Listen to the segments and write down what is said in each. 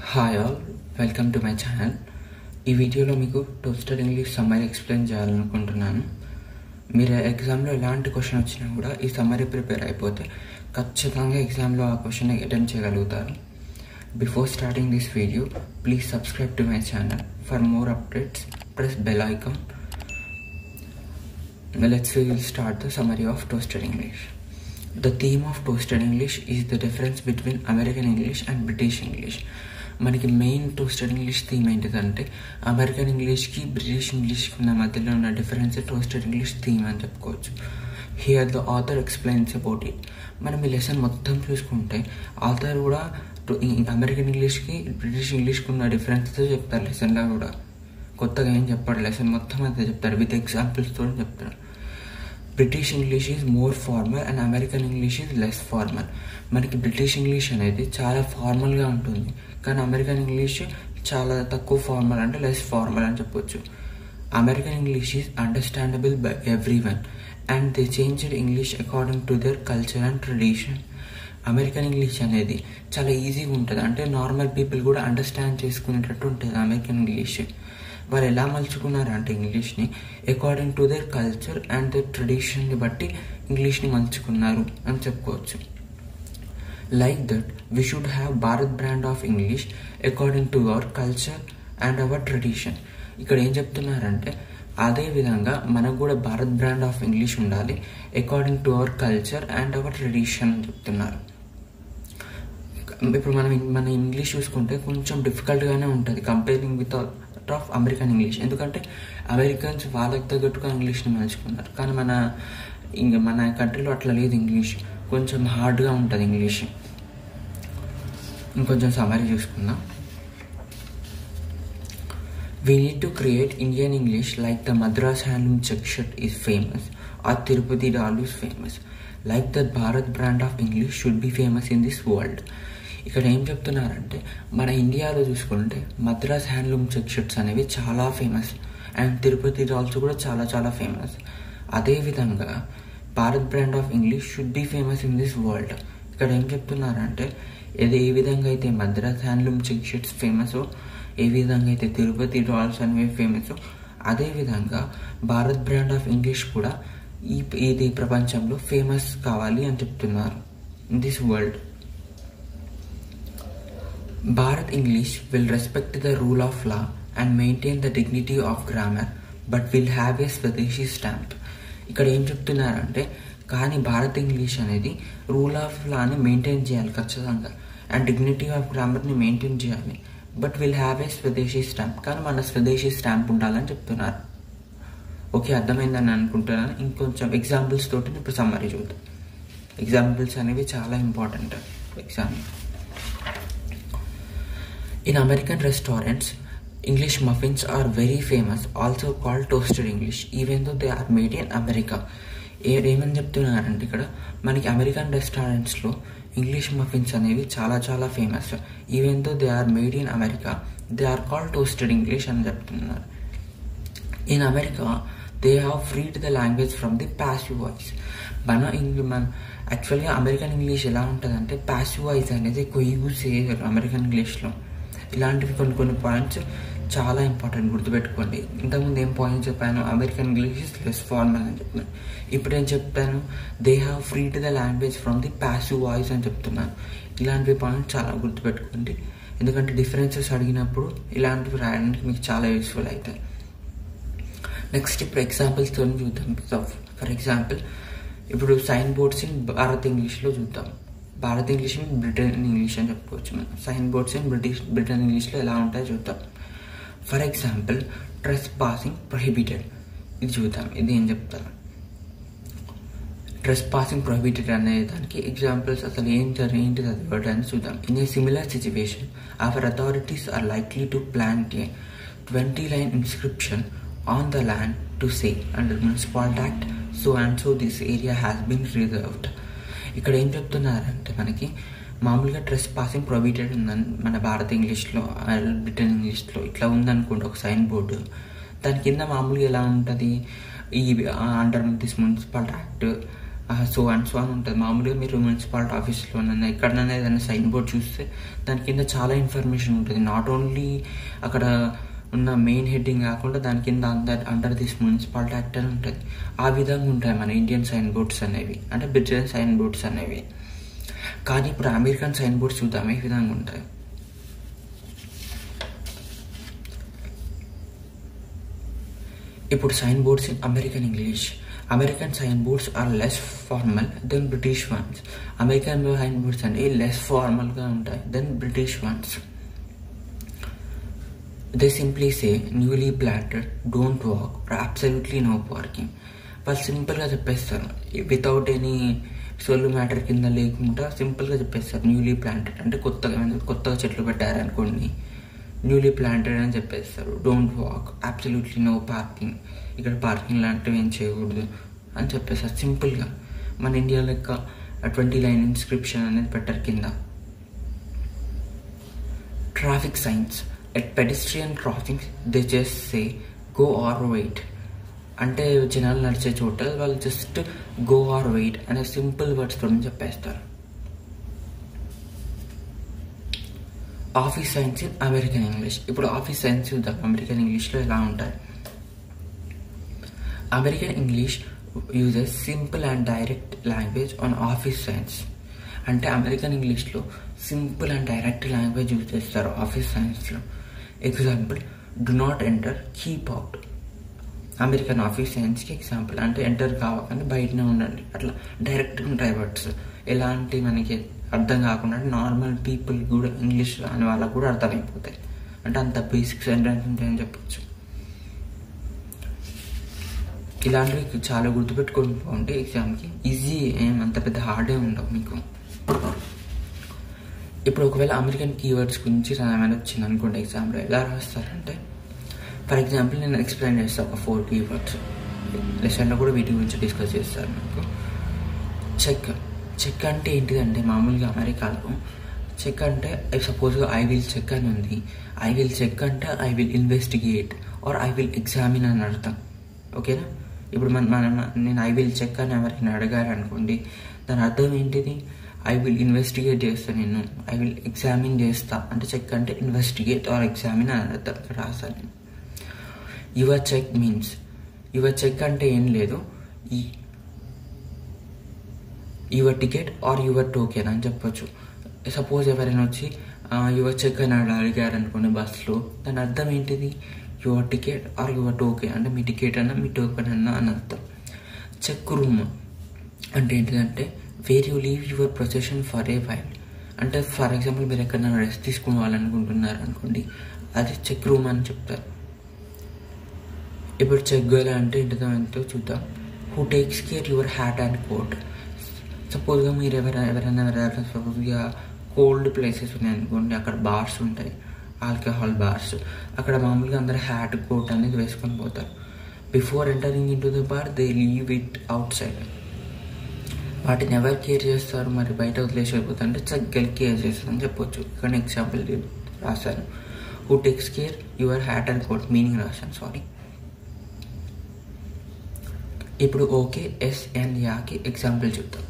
Hi all welcome to my channel ఈ వీడియోలో మీకు టోస్టర్ ఇంగ్లీష్ సమ్మరీ ఎక్స్ప్లెయిన్ చేయాలనుకుంటున్నాను మీరు ఎగ్జామ్లో ఎలాంటి క్వశ్చన్ వచ్చినా కూడా ఈ సమ్మరీ ప్రిపేర్ అయిపోతే ఖచ్చితంగా ఎగ్జామ్లో ఆ క్వశ్చన్ అటెండ్ చేయగలుగుతారు before starting this video please subscribe to my channel for more updates press bell icon let's we will start the summary of toasted english the theme of toasted english is the difference between american english and british english మనకి main toasted English theme ఏంటిదంటే American ఇంగ్లీష్కి British ఇంగ్లీష్కి ఉన్న మధ్యలో ఉన్న difference toasted English theme అని చెప్పుకోవచ్చు here the author explains about it మనం ఈ లెసన్ మొత్తం చూసుకుంటే ఆథర్ కూడా అమెరికన్ ఇంగ్లీష్కి బ్రిటిష్ ఇంగ్లీష్కి ఉన్న డిఫరెన్స్తో చెప్తారు లెసన్లో కూడా కొత్తగా ఏం చెప్పాడు లెసన్ మొత్తం అంతే చెప్తారు విత్ ఎగ్జాంపుల్స్తో చెప్తారు British English is more formal and American English is less formal మనకి బ్రిటిష్ ఇంగ్లీష్ అనేది చాలా ఫార్మల్గా ఉంటుంది కానీ అమెరికన్ ఇంగ్లీష్ చాలా తక్కువ ఫార్మల్ అంటే లెస్ ఫార్మల్ అని చెప్పొచ్చు American English is understandable by everyone and they changed English according to their culture and tradition American English అనేది చాలా ఈజీగా ఉంటుంది అంటే నార్మల్ పీపుల్ కూడా అండర్స్టాండ్ చేసుకునేటట్టు ఉంటుంది అమెరికన్ ఇంగ్లీష్ వాళ్ళు ఎలా మలుచుకున్నారంటే ఇంగ్లీష్ని according to their culture and their ట్రెడిషన్ని బట్టి ఇంగ్లీష్ని మలుచుకున్నారు అని చెప్పుకోవచ్చు like that we should have Bharat brand of English according to our culture and our tradition ఇక్కడ ఏం చెప్తున్నారంటే అదే విధంగా మనకు కూడా భారత్ బ్రాండ్ ఆఫ్ ఇంగ్లీష్ ఉండాలి according to our culture and our tradition అని చెప్తున్నారు ఇప్పుడు మనం మన ఇంగ్లీష్ చూసుకుంటే కొంచెం డిఫికల్ట్గానే ఉంటుంది comparing with of American English ఎందుకంటే అమెరికన్స్ వాళ్ళకి తగ్గట్టుగా ఇంగ్లీష్ని మలుచుకున్నారు కానీ మన ఇంక మన కంట్రీలో అట్లా లేదు ఇంగ్లీష్ కొంచెం హార్డ్గా ఉంటుంది ఇంగ్లీష్ ఇంకొంచెం సమరీ చూసుకుందాం we need to create Indian English like the Madras handloom check shirt is famous or Tirupati doll is famous like that Bharat brand of English should be famous in this world ఇక్కడ ఏం చెప్తున్నారంటే మన ఇండియాలో చూసుకుంటే మద్రాస్ హ్యాండ్లూమ్ చెక్ షర్ట్స్ అనేవి చాలా famous and Tirupati dolls కూడా చాలా చాలా ఫేమస్ అదేవిధంగా Bharat brand of English should be famous in this world ఇక్కడ ఏం చెప్తున్నారంటే ఏది ఏ విధంగా అయితే Madras handloom check shirts famous ఏ విధంగా అయితే తిరుపతి డాల్స్ అనేవి ఫేమస్ అదేవిధంగా భారత్ బ్రాండ్ ఆఫ్ ఇంగ్లీష్ కూడా ఈ ఇది ప్రపంచంలో ఫేమస్ కావాలి అని చెప్తున్నారు in this world Bharat English will respect the rule of law and maintain the dignity of grammar but will have a swadeshi stamp ఇక్కడ ఏం చెప్తున్నారంటే కానీ భారత్ ఇంగ్లీష్ అనేది రూల్ ఆఫ్ లాని మెయింటైన్ చేయాలి ఖచ్చితంగా అండ్ డిగ్నిటీ ఆఫ్ గ్రామర్ని మెయింటైన్ చేయాలి but will have a swadeshi stamp కానీ మన స్వదేశీ స్టాంప్ ఉండాలని చెప్తున్నారు ఓకే అర్థమైందని అనుకుంటున్నాను ఇంకొంచెం ఎగ్జాంపుల్స్ తోటి ఇప్పుడు సమ్మరీ చూద్దాం ఎగ్జాంపుల్స్ అనేవి చాలా important exam In American restaurants, English muffins are very famous, also called toasted English, even though they are made in America. ఏమని చెప్తున్నారంటే ఇక్కడ మనకి అమెరికన్ రెస్టారెంట్స్లో ఇంగ్లీష్ మఫిన్స్ అనేవి చాలా చాలా famous even though they are made in America they are called toasted English అని చెప్తున్నారు in America they have freed the language from the passive voice మన ఇంగ్లీ మన యాక్చువల్గా అమెరికన్ ఇంగ్లీష్ ఎలా ఉంటుందంటే ప్యాసివ్ వాయిస్ అనేది ఎక్కువ యూజ్ చేయరు అమెరికన్ ఇంగ్లీష్లో ఇలాంటివి కొన్ని కొన్ని పాయింట్స్ చాలా ఇంపార్టెంట్ గుర్తుపెట్టుకోండి ఇంతకుముందు ఏం పాయింట్స్ చెప్పాను American English is less formal అని చెప్పాను ఇప్పుడు ఏం చెప్తాను they have free to the language from the passive voice అని చెప్తున్నాను ఇలాంటివి పాయింట్స్ చాలా గుర్తుపెట్టుకోండి ఎందుకంటే డిఫరెన్సెస్ అడిగినప్పుడు ఇలాంటివి రాయడానికి మీకు చాలా యూస్ఫుల్ అవుతాయి నెక్స్ట్ ఇప్పుడు ఎగ్జాంపుల్స్తో చూద్దాం ఫర్ ఎగ్జాంపుల్ ఇప్పుడు సైన్ బోర్డ్స్ ఇన్ భారత్ ఇంగ్లీష్లో చూద్దాం భారత్ ఇంగ్లీష్ బ్రిటన్ ఇంగ్లీష్ అని చెప్పుకోవచ్చు మనం sign boards in British Britain ఇంగ్లీష్లో ఎలా ఉంటాయో చూద్దాం for example trespassing prohibited ఇది చూద్దాం ఇది ఏం చెప్తాను ట్రెస్ పాసింగ్ ప్రొహిబిటెడ్ అనే దానికి ఎగ్జాంపుల్స్ అసలు ఏం ఏంటిది అది వర్డ్ అని చూద్దాం in a similar situation our authorities are likely to plan a twenty line inscription on the land to say under municipality act so and so this area has been reserved ఇక్కడ ఏం చెప్తున్నారంటే మనకి మామూలుగా ట్రెస్ passing ప్రొవిటెడ్ ఉందని మన భారత ఇంగ్లీష్లో Britain ఇంగ్లీష్లో ఇట్లా ఉందనుకోండి ఒక సైన్ బోర్డు దాని కింద మామూలుగా ఎలా ఉంటుంది ఈ under this municipal act so and so అని ఉంటుంది మామూలుగా మీరు మున్సిపాలిటీ ఆఫీస్లోనైనా ఎక్కడైనా ఏదైనా సైన్ బోర్డ్ చూస్తే దాని కింద చాలా ఇన్ఫర్మేషన్ ఉంటుంది నాట్ ఓన్లీ అక్కడ ఉన్న మెయిన్ హెడ్డింగ్ కాకుండా దాని కింద under under this municipality act అని ఉంటుంది ఆ విధంగా ఉంటాయి మన ఇండియన్ సైన్ బోర్డ్స్ అనేవి అంటే బ్రిటన్ సైన్ బోర్డ్స్ అనేవి కానీ ఇప్పుడు అమెరికన్ సైన్ బోర్డ్స్ చూద్దాం ఈ విధంగా ఉంటాయి ఇప్పుడు sign boards in American English American sign boards are less formal than British ones American sign boards అనేవి లెస్ ఫార్మల్గా ఉంటాయి than British ones they simply say newly planted don't walk absolutely no parking వాళ్ళు సింపుల్గా చెప్పేస్తారు without any సొల్లు matter కింద లేకుండా సింపుల్గా చెప్పేస్తారు న్యూలీ ప్లాంటెడ్ అంటే కొత్తగా కొత్తగా చెట్లు పెట్టారనుకోండి న్యూలీ ప్లాంటెడ్ అని చెప్పేస్తారు don't walk absolutely no parking ఇక్కడ పార్కింగ్ లాంటివి ఏం చేయకూడదు అని చెప్పేస్తారు సింపుల్గా మన ఇండియా లెక్క ట్వంటీ లైన్ ఇన్స్క్రిప్షన్ అనేది పెట్టారు కింద traffic signs at pedestrian crossings they just say go or wait అంటే జనాలు నడిచే చోట వాళ్ళు జస్ట్ గో ఆర్ వెయిట్ అనే సింపుల్ వర్డ్స్తో చెప్పేస్తారు office signs in American English ఇప్పుడు ఆఫీస్ సైన్స్ చూద్దాం అమెరికన్ ఇంగ్లీష్లో ఎలా ఉంటాయి American English uses simple and direct language on office signs అంటే అమెరికన్ ఇంగ్లీష్లో simple and direct language use చేస్తారు ఆఫీస్ సైన్స్లో example do not enter keep out American office సైన్స్కి ఎగ్జాంపుల్ అంటే ఎంటర్ కావాలని బయటనే ఉండండి అట్లా డైరెక్ట్గా ఉంటాయి వర్డ్స్ ఎలాంటి మనకి అర్థం కాకుండా నార్మల్ పీపుల్ కూడా ఇంగ్లీష్ అని వాళ్ళకు కూడా అర్థమైపోతాయి అంటే అంత బేసిక్ సెంటెన్స్ ఉంటాయని చెప్పొచ్చు ఇలాంటివి చాలా గుర్తుపెట్టుకొని పోండి ఎగ్జామ్కి ఈజీ ఏం అంత పెద్ద హార్డే ఉండవు మీకు ఇప్పుడు ఒకవేళ అమెరికన్ కీవర్డ్స్ గురించి రాయమని వచ్చింది అనుకోండి ఎగ్జామ్లో ఎలా రాస్తారంటే ఫర్ ఎగ్జాంపుల్ నేను ఎక్స్ప్లెయిన్ చేస్తాను ఒక ఫోర్ కీవర్డ్స్ లెసన్లో కూడా వీటి గురించి డిస్కస్ చేస్తాను నాకు చెక్ చెక్ అంటే ఏంటిదంటే మామూలుగా అమెరికాలో చెక్ అంటే సపోజ్గా ఐ విల్ చెక్ అని ఉంది ఐ విల్ చెక్ అంటే I will investigate or I will examine అని అర్థం ఓకేనా ఇప్పుడు మన మన నేను ఐ విల్ చెక్ అని ఎవరైనా అడిగారు అనుకోండి దాని అర్థం ఏంటిది ఐ విల్ ఇన్వెస్టిగేట్ చేస్తా నేను ఐ విల్ ఎగ్జామిన్ చేస్తా అంటే చెక్ అంటే ఇన్వెస్టిగేట్ ఆర్ ఎగ్జామిన్ అని అర్థం ఇక్కడ రాస్తాను నేను your check means your check అంటే ఏం లేదు ఈ your ticket or your token అని చెప్పొచ్చు సపోజ్ ఎవరైనా వచ్చి యువర్ చెక్ అని అడిగారు అనుకోండి బస్సులో దాని అర్థం ఏంటిది your ticket or your token అంటే మీ టికెట్ అన్నా మీ టోకెన్ అన్నా అని అర్థం చెక్ రూమ్ అంటే ఏంటిదంటే where you leave your possession for a while అంటే ఫర్ ఎగ్జాంపుల్ మీరు ఎక్కడైనా రెస్ట్ తీసుకోవాలనుకుంటున్నారు అనుకోండి అది చెక్ రూమ్ అని చెప్తారు ఇప్పుడు చెక్ గర్ల్ అంటే ఏంటిదో ఎంతో చూద్దాం who takes care your hat and coat సపోజ్గా మీరు ఎవరైనా ఎవరైనా ఎవరైనా సపోజ్గా కోల్డ్ ప్లేసెస్ ఉన్నాయి అనుకోండి అక్కడ బార్స్ ఉంటాయి ఆల్కహాల్ బార్స్ అక్కడ మామూలుగా అందరు హ్యాట్ కోట్ అనేది వేసుకొని పోతారు before entering into the bar they leave it outside వాటిని ఎవరు కేర్ చేస్తారు మరి బయట వదిలేసి వెళ్ళిపోతారు అంటే చక్కగా కేర్ చేస్తారని చెప్పొచ్చు ఇక్కడ ఎగ్జాంపుల్ రాశాను who takes care your hat and coat meaning రాశాను సారీ ఇప్పుడు ఓకే ఎస్ అండ్ యాకి ఎగ్జాంపుల్ చూద్దాం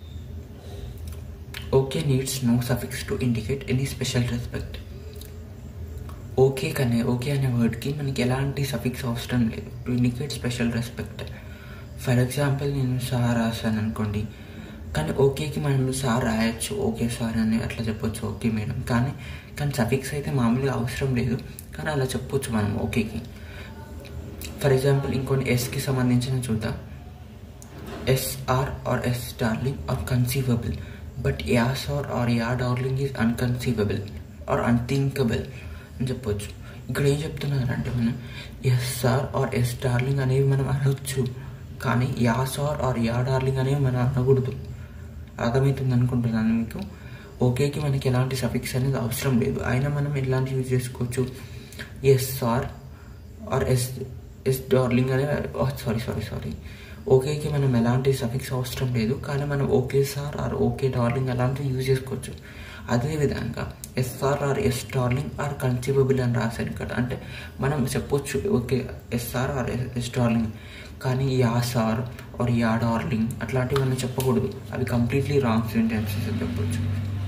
okay needs no suffix to indicate any special respect okay కనే ఓకే అనే వర్డ్కి మనకి ఎలాంటి సఫిక్స్ అవసరం లేదు to indicate special respect for example నేను సార్ రాశాను అనుకోండి కానీ ఓకేకి మనం సార్ రాయొచ్చు ఓకే సార్ అని అట్లా చెప్పొచ్చు ఓకే మేడం కానీ కానీ సఫిక్స్ అయితే మామూలుగా అవసరం లేదు కానీ అలా చెప్పొచ్చు మనం ఓకేకి ఫర్ ఎగ్జాంపుల్ ఇంకొన్ని ఎస్కి సంబంధించిన చూద్దాం yes sir or yes darling are conceivable but ya sir or ya darling is unconceivable or unthinkable అని చెప్పొచ్చు ఇక్కడ ఏం చెప్తున్నారంటే మనం ఎస్ఆర్ ఆర్ ఎస్ డార్లింగ్ అనేవి మనం అనొచ్చు కానీ ya sir or ya darling అనేవి మనం అనకూడదు అర్థమవుతుంది అనుకుంటున్నాను మీకు ఓకేకి మనకి ఎలాంటి సఫిక్స్ అనేది అవసరం లేదు అయినా మనం ఎలాంటి యూజ్ చేసుకోవచ్చు yes sir or yes yes darling అనే సారీ సారీ సారీ ఓకేకి మనం ఎలాంటి సఫిక్స్ అవసరం లేదు కానీ మనం okay sir or okay darling అలాంటివి యూజ్ చేసుకోవచ్చు అదేవిధంగా yes sir or yes darling are conceivable అని రాశాను ఇక్కడ అంటే మనం చెప్పొచ్చు okay yes sir or yes darling కానీ ya sir or ya darling అట్లాంటివన్నీ చెప్పకూడదు అవి కంప్లీట్లీ రాంగ్ సెంటెన్సెస్ అని చెప్పొచ్చు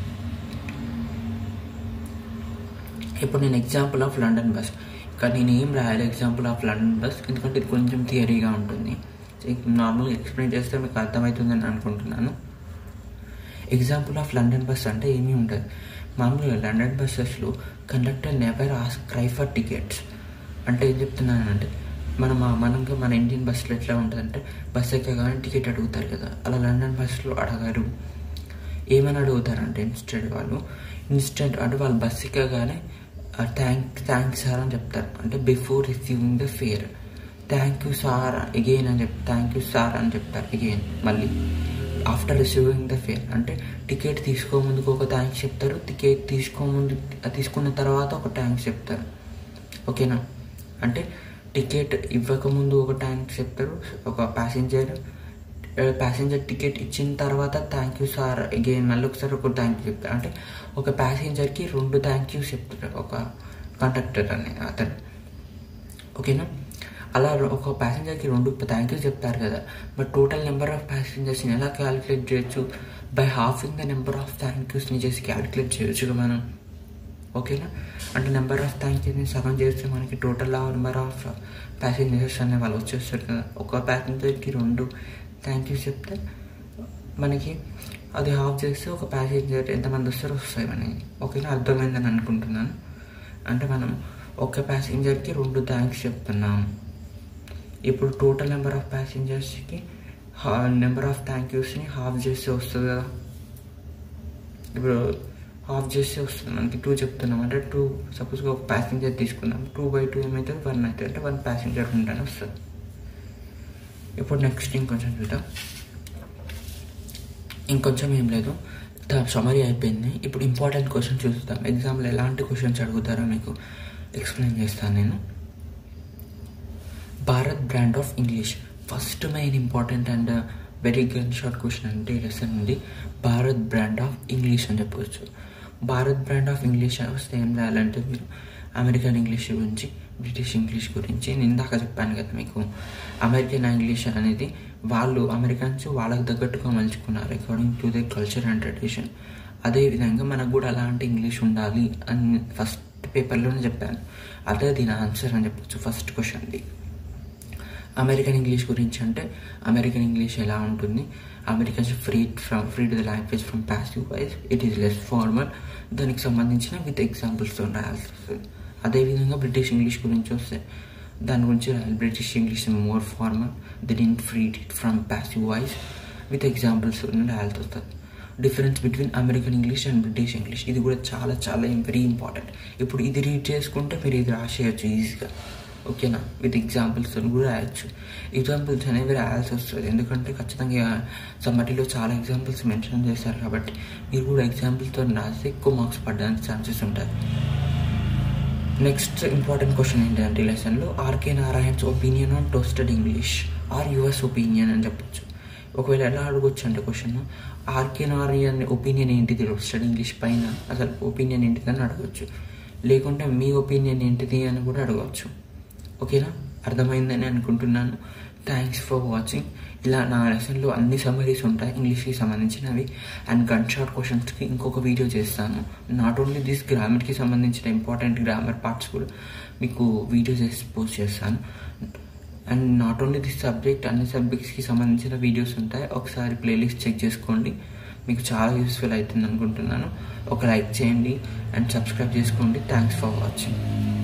ఇప్పుడు నేను ఎగ్జాంపుల్ ఆఫ్ లండన్ బస్ కానీ నేను ఏం రాయాలి ఎగ్జాంపుల్ ఆఫ్ లండన్ బస్ ఎందుకంటే ఇది కొంచెం థియరీగా ఉంటుంది నార్మల్గా ఎక్స్ప్లెయిన్ చేస్తే మీకు అర్థమవుతుందని అనుకుంటున్నాను ఎగ్జాంపుల్ ఆఫ్ లండన్ బస్ అంటే ఏమీ ఉండదు మామూలుగా లండన్ బస్సెస్లో conductor never ask for tickets అంటే ఏం చెప్తున్నానంటే మనం మనకి మన ఇండియన్ బస్సులో ఎట్లా ఉంటుందంటే బస్ ఎక్కగానే టికెట్ అడుగుతారు కదా అలా లండన్ బస్సులో అడగారు ఏమని అడుగుతారంటే ఇన్స్టెంట్ వాళ్ళు ఇన్స్టెంట్ అంటే వాళ్ళు బస్ ఎక్కగానే థ్యాంక్ థ్యాంక్స్ సార్ అని చెప్తారు అంటే before receiving the fare thank you sir again అని చెప్ థ్యాంక్ యూ సార్ అని చెప్తారు అగైన్ మళ్ళీ ఆఫ్టర్ రిసీవింగ్ ద ఫేర్ అంటే టికెట్ తీసుకోముందుకు ఒక థ్యాంక్స్ చెప్తారు టికెట్ తీసుకోముందు తీసుకున్న తర్వాత ఒక థ్యాంక్స్ చెప్తారు ఓకేనా అంటే టికెట్ ఇవ్వకముందు ఒక థ్యాంక్స్ చెప్తారు ఒక ప్యాసింజర్ ప్యాసింజర్ టికెట్ ఇచ్చిన తర్వాత థ్యాంక్ యూ సార్ అగైన్ మళ్ళీ ఒకసారి ఒక థ్యాంక్ యూ చెప్తారు అంటే ఒక ప్యాసింజర్కి రెండు థ్యాంక్ యూస్ చెప్తారు ఒక కండక్టర్ అని అతను ఓకేనా అలా ఒక ప్యాసింజర్కి రెండు థ్యాంక్ యూ చెప్తారు కదా బట్ టోటల్ నెంబర్ ఆఫ్ ప్యాసింజర్స్ని ఎలా క్యాలిక్యులేట్ చేయొచ్చు by halving the number of thank యూస్ని చేసి క్యాలిక్యులేట్ చేయొచ్చు మనం ఓకేనా అంటే నెంబర్ ఆఫ్ థ్యాంక్ యూస్ని సగం చేస్తే మనకి టోటల్ నెంబర్ ఆఫ్ ప్యాసింజర్స్ అనే వాళ్ళు వచ్చేస్తారు కదా ఒక ప్యాసింజర్కి రెండు థ్యాంక్ యూ చెప్తే మనకి అది హాఫ్ చేస్తే ఒక ప్యాసింజర్ ఎంతమంది వస్తారో వస్తాయి మనకి ఓకేనా అర్థమైందని అనుకుంటున్నాను అంటే మనం ఒక ప్యాసింజర్కి రెండు థ్యాంక్స్ చెప్తున్నాం ఇప్పుడు టోటల్ నెంబర్ ఆఫ్ ప్యాసింజర్స్కి నెంబర్ ఆఫ్ థ్యాంక్ యూస్ని హాఫ్ చేస్తే వస్తుంది కదా ఇప్పుడు హాఫ్ చేస్తే వస్తుంది మనకి టూ చెప్తున్నాం అంటే టూ సపోజ్గా ఒక ప్యాసింజర్ తీసుకుందాం టూ బై టూ ఏమవుతుంది వన్ అవుతుంది అంటే వన్ ప్యాసింజర్ ఉంటేనే వస్తుంది ఇప్పుడు నెక్స్ట్ ఇంకొంచెం చూద్దాం ఇంకొంచెం ఏం లేదు సమరీ అయిపోయింది ఇప్పుడు ఇంపార్టెంట్ క్వశ్చన్ చూస్తాం ఎగ్జామ్లో ఎలాంటి క్వశ్చన్స్ అడుగుతారో మీకు ఎక్స్ప్లెయిన్ చేస్తాను నేను Bharat brand of English first main important and very గన్ షార్ట్ క్వశ్చన్ అంటే లెసన్ ఉంది భారత్ బ్రాండ్ ఆఫ్ ఇంగ్లీష్ అని చెప్పవచ్చు భారత్ బ్రాండ్ ఆఫ్ ఇంగ్లీష్ వస్తే ఏం రాయాలంటే మీరు అమెరికన్ ఇంగ్లీష్ గురించి బ్రిటిష్ ఇంగ్లీష్ గురించి నేను ఇందాక చెప్పాను కదా మీకు అమెరికన్ ఇంగ్లీష్ అనేది వాళ్ళు అమెరికన్స్ వాళ్ళకి తగ్గట్టుగా మలుచుకున్నారు according to the culture and tradition అదేవిధంగా మనకు కూడా అలాంటి ఇంగ్లీష్ ఉండాలి అని ఫస్ట్ పేపర్లోనే చెప్పాను అదే దీని ఆన్సర్ అని చెప్పొచ్చు ఫస్ట్ క్వశ్చన్ది అమెరికన్ ఇంగ్లీష్ గురించి అంటే అమెరికన్ ఇంగ్లీష్ ఎలా ఉంటుంది Americans free from free to the language from passive voice it is less formal దానికి సంబంధించిన విత్ ఎగ్జాంపుల్స్తో రాయాల్సి వస్తుంది అదేవిధంగా బ్రిటిష్ ఇంగ్లీష్ గురించి వస్తే దాని గురించి రాయాలి British English more formal the didn't free it from passive voice with examples రాయాల్సి వస్తుంది difference between American English and British English ఇది కూడా చాలా చాలా వెరీ ఇంపార్టెంట్ ఇప్పుడు ఇది రీడ్ చేసుకుంటే మీరు ఇది రాసేయచ్చు ఈజీగా ఓకేనా విత్ ఎగ్జాంపుల్స్ కూడా రాయొచ్చు ఎగ్జాంపుల్స్ అనేవి రాయాల్సి వస్తుంది ఎందుకంటే ఖచ్చితంగా సమ్మటిలో చాలా ఎగ్జాంపుల్స్ మెన్షన్ చేస్తారు కాబట్టి మీరు కూడా ఎగ్జాంపుల్స్తో రాస్తే ఎక్కువ మార్క్స్ పడడానికి ఛాన్సెస్ ఉంటాయి నెక్స్ట్ ఇంపార్టెంట్ క్వశ్చన్ ఏంటంటే లెసన్లో R K Narayan's opinion on toasted English or US opinion అని చెప్పొచ్చు ఒకవేళ ఎలా అడగొచ్చు అంటే క్వశ్చన్ ఆర్కే నారాయణ్ ఒపీనియన్ ఏంటిది టోస్టెడ్ ఇంగ్లీష్ పైన అసలు ఒపీనియన్ ఏంటిది అని అడగవచ్చు లేకుంటే మీ ఒపీనియన్ ఏంటిది అని కూడా అడగవచ్చు ఓకేనా అర్థమైందని అనుకుంటున్నాను థ్యాంక్స్ ఫర్ వాచింగ్ ఇలా నా లెసన్లో అన్ని సమరీస్ ఉంటాయి ఇంగ్లీష్కి సంబంధించినవి అండ్ గన్ షార్ట్ క్వశ్చన్స్కి ఇంకొక వీడియో చేస్తాను నాట్ ఓన్లీ దిస్ గ్రామర్కి సంబంధించిన ఇంపార్టెంట్ గ్రామర్ పార్ట్స్ కూడా మీకు వీడియో చేసి పోస్ట్ చేస్తాను and not only this subject అన్ని సబ్జెక్ట్స్కి సంబంధించిన వీడియోస్ ఉంటాయి ఒకసారి ప్లేలిస్ట్ చెక్ చేసుకోండి మీకు చాలా యూస్ఫుల్ అవుతుంది అనుకుంటున్నాను ఒక లైక్ చేయండి అండ్ సబ్స్క్రైబ్ చేసుకోండి థ్యాంక్స్ ఫర్ వాచింగ్